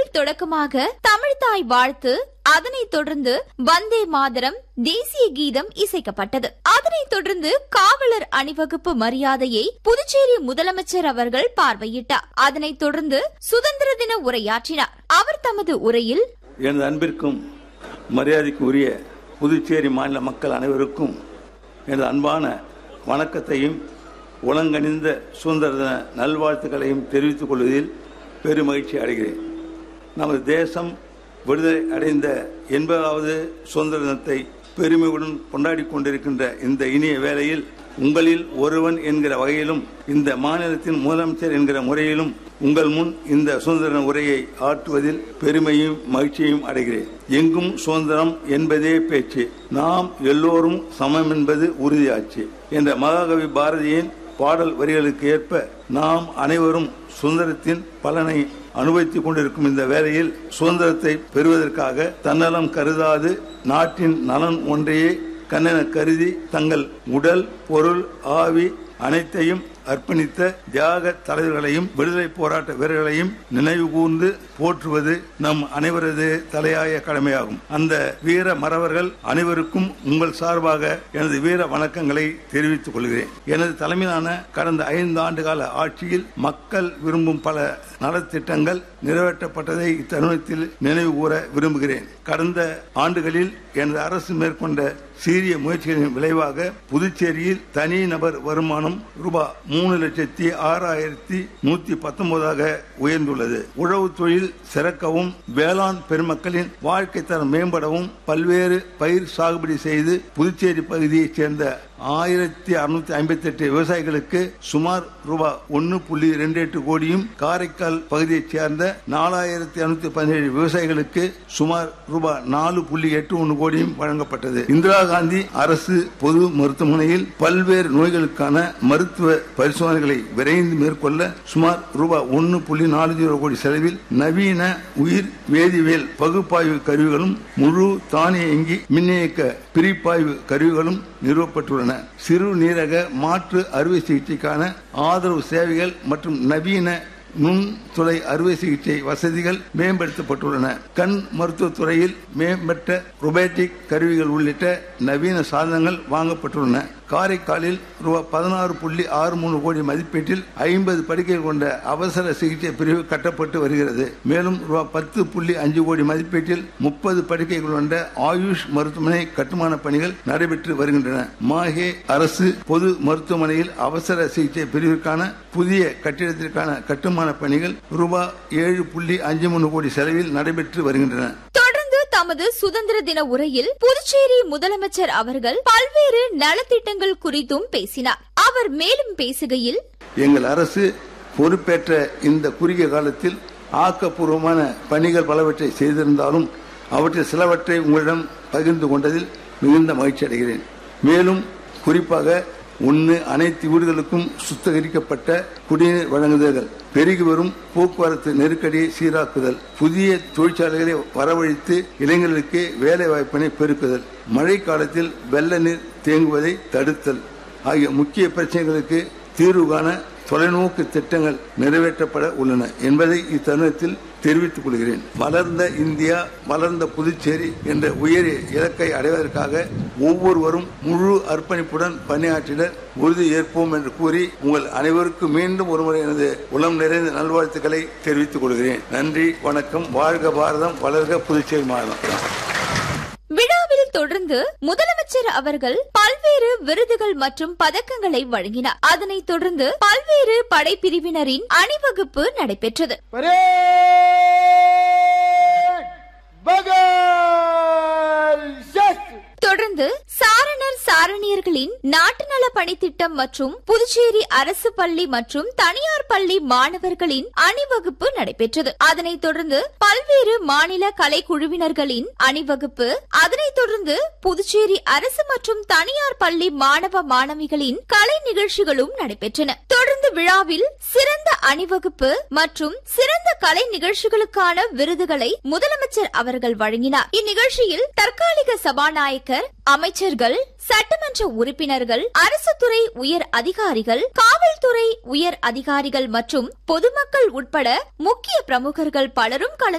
விழாவின் தொடக்கமாக தமிழ்தாய் வாழ்த்து அதனைத் தொடர்ந்து வந்தே மாதரம் தேசிய கீதம் இசைக்கப்பட்டது அதனைத் தொடர்ந்து காவலர் அணிவகுப்பு மரியாதையை புதுச்சேரி முதலமைச்சர் அவர்கள் பார்வையிட்டார் அதனைத் தொடர்ந்து சுதந்திர தின உரையாற்றினார் அவர் தமது உரையில் எனது அன்பிற்கும் மரியாதைக்கும் உரிய புதுச்சேரி மாநில மக்கள் அனைவருக்கும் எனது அன்பான வணக்கத்தையும் உலங்கணிந்த சுதந்திர தின நல்வாழ்த்துக்களையும் தெரிவித்துக் கொள்வதில் பெருமகிழ்ச்சி அடைகிறேன் நமது தேசம் விடுதலை அடைந்த எண்பதாவது சுதந்திர தினத்தை பெருமையுடன் கொண்டாடி கொண்டிருக்கின்ற இந்த இனிய வேளையில் உங்களில் ஒருவன் என்கிற வகையிலும் இந்த மாநிலத்தின் முதலமைச்சர் என்கிற முறையிலும் உங்கள் முன் இந்த சுதந்திர உரையை ஆற்றுவதில் பெருமையும் மகிழ்ச்சியும் அடைகிறேன் எங்கும் சுதந்திரம் என்பதே பேச்சு நாம் எல்லோரும் சமம் என்பது உறுதியாச்சு என்ற மகாகவி பாரதியின் பாடல் வரிகளுக்கு ஏற்ப நாம் அனைவரும் சுதந்திரத்தின் பலனை அனுபவித்துக் கொண்டிருக்கும் இந்த வேளையில் சுதந்திரத்தை பெறுவதற்காக தன்னலம் கருதாது நாட்டின் நலன் ஒன்றையே கண்ணென கருதி தங்கள் உடல் பொருள் ஆவி அனைத்தையும் அர்ப்பணித்த தியாக தலைவர்களையும் விடுதலை போராட்ட வீரர்களையும் நினைவு கூர்ந்து போற்றுவது நம் அனைவரது தலையாய கடமையாகும் அந்த வீர மறவர்கள் அனைவருக்கும் உங்கள் சார்பாக எனது வீர வணக்கங்களை தெரிவித்துக் கொள்கிறேன் எனது தலைமையிலான கடந்த ஐந்து ஆண்டு கால ஆட்சியில் மக்கள் விரும்பும் பல நலத்திட்டங்கள் நிறைவேற்றப்பட்டதை இத்தருணத்தில் நினைவு கூற விரும்புகிறேன் கடந்த ஆண்டுகளில் எனது அரசு மேற்கொண்ட சீரிய முயற்சிகளின் விளைவாக புதுச்சேரியில் தனி நபர் வருமானம் ரூபாய் மூணு லட்சத்தி ஆறாயிரத்தி நூத்தி பத்தொன்பதாக உயர்ந்துள்ளது உழவு தொழில் சிறக்கவும் வேளாண் பெருமக்களின் வாழ்க்கை தரம் மேம்படவும் பல்வேறு பயிர் சாகுபடி செய்து புதுச்சேரி பகுதியைச் சேர்ந்த ஆயிரத்தி அறுநூத்தி ஐம்பத்தி எட்டு விவசாயிகளுக்கு சுமார் ரூபாய் ஒன்னு புள்ளி ரெண்டு எட்டு கோடியும் காரைக்கால் பகுதியைச் சேர்ந்த நாலாயிரத்தி அறுநூத்தி பதினேழு விவசாயிகளுக்கு சுமார் ரூபாய் நாலு புள்ளி எட்டு ஒன்று கோடியும் வழங்கப்பட்டது இந்திரா காந்தி அரசு பொது மருத்துவமனையில் பல்வேறு நோய்களுக்கான மருத்துவ பரிசோதனைகளை விரைந்து மேற்கொள்ள சுமார் ரூபாய் ஒன்னு புள்ளி நாலு ஜீரோ கோடி செலவில் நவீன உயிர் வேதியியல் பகுப்பாய்வு கருவிகளும் முழு தானியங்கி மின்னியக்க பிரிப்பாய்வு கருவிகளும் நிறுவப்பட்டுள்ளன சிறுநீரக மாற்று அறுவை சிகிச்சைக்கான ஆதரவு சேவைகள் மற்றும் நவீன நுண்துளை அறுவை சிகிச்சை வசதிகள் மேம்படுத்தப்பட்டுள்ளன கண் மருத்துவத் துறையில் மேம்பட்ட ரொபேட்டிக் கருவிகள் உள்ளிட்ட நவீன சாதனங்கள் வாங்கப்பட்டுள்ளன காரைக்காலில் ரூபாய் பதினாறு புள்ளி ஆறு மூணு கோடி மதிப்பீட்டில் ஐம்பது படுக்கைகள் கொண்ட அவசர சிகிச்சை பிரிவு கட்டப்பட்டு வருகிறது மேலும் ரூபாய் பத்து புள்ளி அஞ்சு கோடி மதிப்பீட்டில் முப்பது படுக்கைகள் கொண்ட ஆயுஷ் மருத்துவமனை கட்டுமான பணிகள் நடைபெற்று வருகின்றன மாஹே அரசு பொது மருத்துவமனையில் அவசர சிகிச்சை பிரிவிற்கான புதிய கட்டிடத்திற்கான கட்டுமான பணிகள் ரூபாய் ஏழு புள்ளி அஞ்சு மூணு கோடி செலவில் நடைபெற்று வருகின்றன தொடர்ந்து தமது சுதந்திர தின உரையில் புதுச்சேரி முதலமைச்சர் அவர்கள் பல்வேறு நலத்திட்டங்கள் குறித்தும் பேசினார் அவர் மேலும் பேசுகையில் எங்கள் அரசு பொறுப்பேற்ற இந்த குறுகிய காலத்தில் ஆக்கப்பூர்வமான பணிகள் பலவற்றை செய்திருந்தாலும் அவற்றில் சிலவற்றை உங்களிடம் பகிர்ந்து கொண்டதில் மிகுந்த மகிழ்ச்சி அடைகிறேன் மேலும் குறிப்பாக ஒன்று அனைத்து வீடுகளுக்கும் சுத்திகரிக்கப்பட்ட குடிநீர் வழங்குதல்கள் பெருகி வரும் போக்குவரத்து நெருக்கடியை சீராக்குதல் புதிய தொழிற்சாலைகளை வரவழைத்து இளைஞர்களுக்கு வேலை வாய்ப்பினை பெருக்குதல் மழை காலத்தில் வெள்ள நீர் தேங்குவதை தடுத்தல் ஆகிய முக்கிய பிரச்சனைகளுக்கு தீர்வு காண தொலைநோக்கு திட்டங்கள் நிறைவேற்றப்பட உள்ளன என்பதை இத்தருணத்தில் தெரிவித்துக் கொள்கிறேன் வளர்ந்த இந்தியா வளர்ந்த புதுச்சேரி என்ற உயரிய இலக்கை அடைவதற்காக ஒவ்வொருவரும் முழு அர்ப்பணிப்புடன் பணியாற்றிட உறுதி ஏற்போம் என்று கூறி உங்கள் அனைவருக்கும் மீண்டும் ஒருமுறை எனது உளம் நிறைந்த நல்வாழ்த்துக்களை தெரிவித்துக் கொள்கிறேன் நன்றி வணக்கம் வாழ்க பாரதம் வளர்க புதுச்சேரி மாநிலம் விழாவில் தொடர்ந்து முதலமைச்சர் அவர்கள் பல்வேறு விருதுகள் மற்றும் பதக்கங்களை வழங்கினார் அதனைத் தொடர்ந்து பல்வேறு படைப்பிரிவினரின் அணிவகுப்பு நடைபெற்றது தொடர்ந்து சாரணர் சாரணியர்களின் நாட்டு நல பணித்திட்டம் மற்றும் புதுச்சேரி அரசு பள்ளி மற்றும் தனியார் பள்ளி மாணவர்களின் அணிவகுப்பு நடைபெற்றது அதனைத் தொடர்ந்து பல்வேறு மாநில கலைக்குழுவினர்களின் அணிவகுப்பு அதனைத் தொடர்ந்து புதுச்சேரி அரசு மற்றும் தனியார் பள்ளி மாணவ மாணவிகளின் கலை நிகழ்ச்சிகளும் நடைபெற்றன தொடர்ந்து விழாவில் சிறந்த அணிவகுப்பு மற்றும் சிறந்த கலை நிகழ்ச்சிகளுக்கான விருதுகளை முதலமைச்சர் அவர்கள் வழங்கினார் இந்நிகழ்ச்சியில் தற்காலிக சபாநாயகர் அமைச்சர்கள் சட்டமன்ற உறுப்பினர்கள் அரசு துறை உயர் அதிகாரிகள் காவல்துறை உயர் அதிகாரிகள் மற்றும் பொதுமக்கள் உட்பட முக்கிய பிரமுகர்கள் பலரும் கலந்து